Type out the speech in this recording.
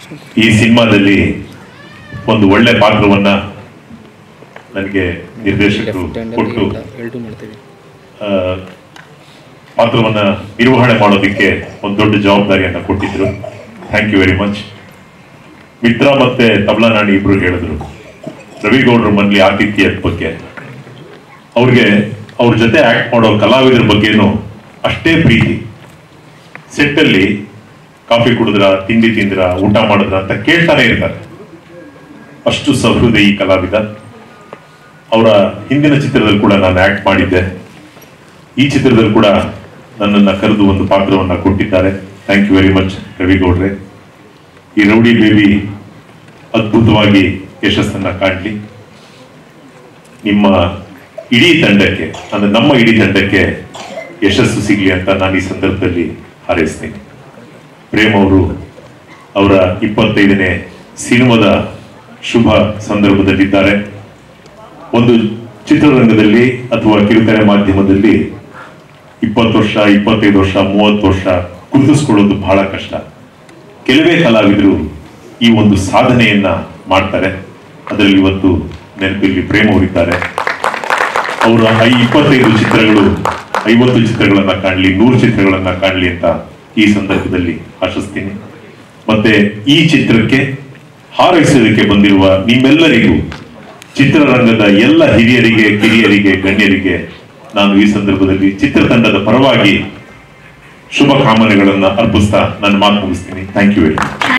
ಈ ಸಿನಿಮಾದಲ್ಲಿ ಒಂದು ಒಳ್ಳೆ ಪಾತ್ರವನ್ನ ನನಗೆ ನಿರ್ದೇಶಕರು ಲೆಫ್ಟ್ ಹ್ಯಾಂಡ್ ಕೊಟ್ಟು ಎಲ್ಟು ಮಾಡ್ತೀವಿ ಆ, ಪಾತ್ರವನ್ನ ನಿರ್ವಹಣೆ ಮಾಡೋದಕ್ಕೆ ಒಂದು ದೊಡ್ಡ ಜವಾಬ್ದಾರಿಯನ್ನ ಕೊಟ್ಟಿದ್ರು thank you very much Mitra ಮತ್ತೆ ತಬಲಾ ನಾಣಿ ಇಬ್ರು ಹೇಳಿದ್ರು ರವಿಗೌಡ್ರ ಮನ್ಲಿ ಆತಿಥ್ಯದ ಬಗ್ಗೆ ಅವ್ರಿಗೆ ಅವ್ರ ಜೊತೆ ಆಕ್ಟ್ ಮಾಡೋ ಕಲಾವಿದರ ಬಗ್ಗೆನೂ ಅಷ್ಟೇ ಪ್ರೀತಿ ಸೆಟ್ಟಲ್ಲಿ ಕಾಫಿ ಕುಡಿದ್ರ ತಿಂಡಿ ತಿಂದ್ರ ಊಟ ಮಾಡಿದ್ರ ಅಂತ ಕೇಳ್ತಾನೆ ಇರ್ತಾರೆ ಅಷ್ಟು ಸಹೃದಯಿ ಕಲಾವಿದ ಅವರ ಹಿಂದಿನ ಚಿತ್ರದಲ್ಲಿ ಕೂಡ ನಾನು ಆಕ್ಟ್ ಮಾಡಿದ್ದೆ ಈ ಚಿತ್ರದಲ್ಲಿ ಕೂಡ ನನ್ನನ್ನ ಕರೆದು ಒಂದು ಪಾತ್ರವನ್ನ ಕೊಟ್ಟಿದ್ದಾರೆ ಥ್ಯಾಂಕ್ ಯು ವೆರಿ ಮಚ್ ರವಿಗೌಡ್ರೆ ಈ ರೌಡಿ ಬೇಬಿ ಅದ್ಭುತವಾಗಿ ಯಶಸ್ಸನ್ನ ಕಾಣಲಿ ನಿಮ್ಮ ಇಡೀ ತಂಡಕ್ಕೆ ಅಂದ್ರೆ ನಮ್ಮ ಇಡೀ ತಂಡಕ್ಕೆ ಯಶಸ್ಸು ಸಿಗಲಿ ಅಂತ ನಾನು ಈ ಸಂದರ್ಭದಲ್ಲಿ ಹಾರೈಸ್ತೀನಿ ಪ್ರೇಮ್ ಅವರು ಅವರ ಇಪ್ಪತ್ತೈದನೇ ಸಿನಿಮಾದ ಶುಭ ಸಂದರ್ಭದಲ್ಲಿದ್ದಾರೆ ಒಂದು ಚಿತ್ರರಂಗದಲ್ಲಿ ಅಥವಾ ಕಿರುತೆರೆ ಮಾಧ್ಯಮದಲ್ಲಿ ಇಪ್ಪತ್ತು ವರ್ಷ ಇಪ್ಪತ್ತೈದು ವರ್ಷ ಮೂವತ್ತು ವರ್ಷ ಗುರುತಿಸ್ಕೊಳ್ಳೋದು ಬಹಳ ಕಷ್ಟ ಕೆಲವೇ ಕಲಾವಿದರು ಈ ಒಂದು ಸಾಧನೆಯನ್ನ ಮಾಡ್ತಾರೆ ಅದರಲ್ಲಿ ಇವತ್ತು ನೆನಪಿಲ್ಲಿ ಪ್ರೇಮ್ ಅವರಿದ್ದಾರೆ ಅವರ ಐ ಇಪ್ಪತ್ತೈದು ಚಿತ್ರಗಳು ಐವತ್ತು ಚಿತ್ರಗಳನ್ನ ಕಾಣಲಿ ನೂರು ಚಿತ್ರಗಳನ್ನ ಕಾಣಲಿ ಅಂತ ಈ ಸಂದರ್ಭದಲ್ಲಿ ಆಶಿಸ್ತೀನಿ ಮತ್ತೆ ಈ ಚಿತ್ರಕ್ಕೆ ಹಾರೈಸೋದಕ್ಕೆ ಬಂದಿರುವ ನಿಮ್ಮೆಲ್ಲರಿಗೂ ಚಿತ್ರರಂಗದ ಎಲ್ಲ ಹಿರಿಯರಿಗೆ ಕಿರಿಯರಿಗೆ ಗಣ್ಯರಿಗೆ ನಾನು ಈ ಸಂದರ್ಭದಲ್ಲಿ ಚಿತ್ರತಂಡದ ಪರವಾಗಿ ಶುಭ ಕಾಮನೆಗಳನ್ನ ಅರ್ಪಿಸ್ತಾ ನನ್ನ ಮಾತು ಮುಗಿಸ್ತೀನಿ ಥ್ಯಾಂಕ್ ಯು ವೆರಿ ಮಚ್